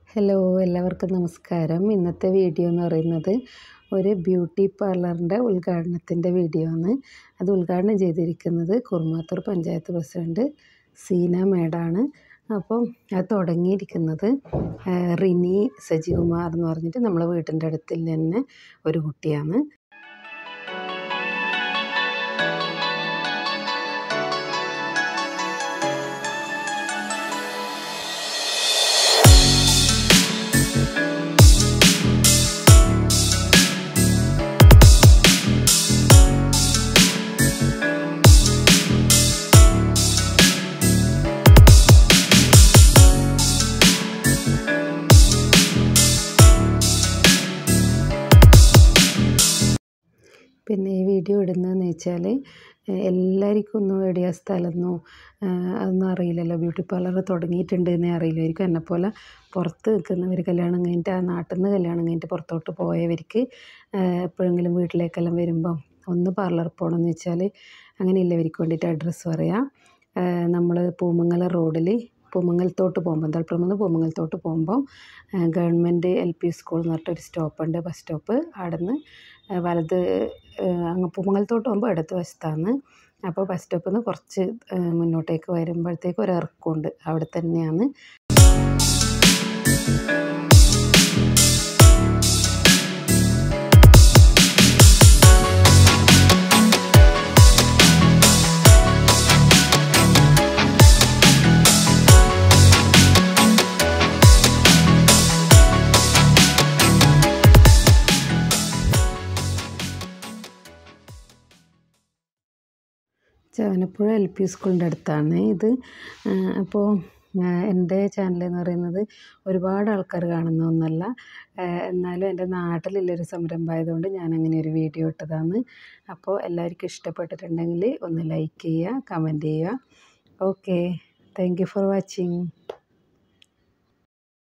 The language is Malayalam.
ഹലോ എല്ലാവർക്കും നമസ്കാരം ഇന്നത്തെ വീഡിയോ എന്ന് പറയുന്നത് ഒരു ബ്യൂട്ടി പാർലറിൻ്റെ ഉദ്ഘാടനത്തിൻ്റെ വീഡിയോ ആണ് അത് ഉദ്ഘാടനം ചെയ്തിരിക്കുന്നത് കുറുമാത്തൂർ പഞ്ചായത്ത് പ്രസിഡൻറ്റ് സീന മേഡാണ് അപ്പം അത് തുടങ്ങിയിരിക്കുന്നത് റിനി സജികുമാർ എന്ന് പറഞ്ഞിട്ട് നമ്മളെ വീട്ടിൻ്റെ അടുത്തിൽ തന്നെ ഒരു കുട്ടിയാണ് പിന്നെ ഈ വീഡിയോ ഇടുന്നതെന്ന് വെച്ചാൽ എല്ലാവർക്കും ഒന്നും എവിടെയാ സ്ഥലമെന്നോ അതൊന്നും അറിയില്ലല്ലോ ബ്യൂട്ടി പാർലർ തുടങ്ങിയിട്ടുണ്ട് എന്നേ അറിയില്ലായിരിക്കും എന്നെപ്പോലെ പുറത്ത് നിൽക്കുന്നവർ കല്യാണം കഴിഞ്ഞിട്ട് ആ നാട്ടിൽ നിന്ന് കല്യാണം കഴിഞ്ഞിട്ട് പുറത്തോട്ട് പോയവർക്ക് എപ്പോഴെങ്കിലും വീട്ടിലേക്കെല്ലാം വരുമ്പം ഒന്ന് പാർലറിൽ പോകണമെന്ന് വെച്ചാൽ അങ്ങനെയുള്ളവർക്ക് വേണ്ടിയിട്ട് അഡ്രസ്സ് പറയാം നമ്മൾ പൂമംഗല റോഡിൽ പൂമംഗലത്തോട്ട് പോകുമ്പോൾ തളിപ്പറമ്പിൽ നിന്ന് പൂമംഗലത്തോട്ട് പോകുമ്പോൾ ഗവൺമെൻറ് എൽ പി സ്കൂൾ എന്ന് പറഞ്ഞിട്ടൊരു സ്റ്റോപ്പുണ്ട് ബസ് സ്റ്റോപ്പ് അവിടെ നിന്ന് വലത് അങ്ങ് പൂമംഗലത്തോട്ട് പോകുമ്പോൾ ഇടത് വശത്താണ് അപ്പോൾ ബസ് സ്റ്റോപ്പിൽ നിന്ന് കുറച്ച് മുന്നോട്ടേക്ക് വരുമ്പോഴത്തേക്ക് ഒരു ഇറക്കമുണ്ട് അവിടെ തന്നെയാണ് ചവനപ്പുഴ എൽ പി സ്കൂളിൻ്റെ അടുത്താണ് ഇത് അപ്പോൾ എൻ്റെ ചാനൽ എന്ന് പറയുന്നത് ഒരുപാട് ആൾക്കാർ കാണുന്ന ഒന്നല്ല എന്നാലും എൻ്റെ നാട്ടിലുള്ളൊരു സംരംഭമായതുകൊണ്ട് ഞാൻ അങ്ങനെ ഒരു വീഡിയോ ഇട്ടതാണ് അപ്പോൾ എല്ലാവർക്കും ഇഷ്ടപ്പെട്ടിട്ടുണ്ടെങ്കിൽ ഒന്ന് ലൈക്ക് ചെയ്യുക കമൻറ്റ് ചെയ്യുക okay thank you for watching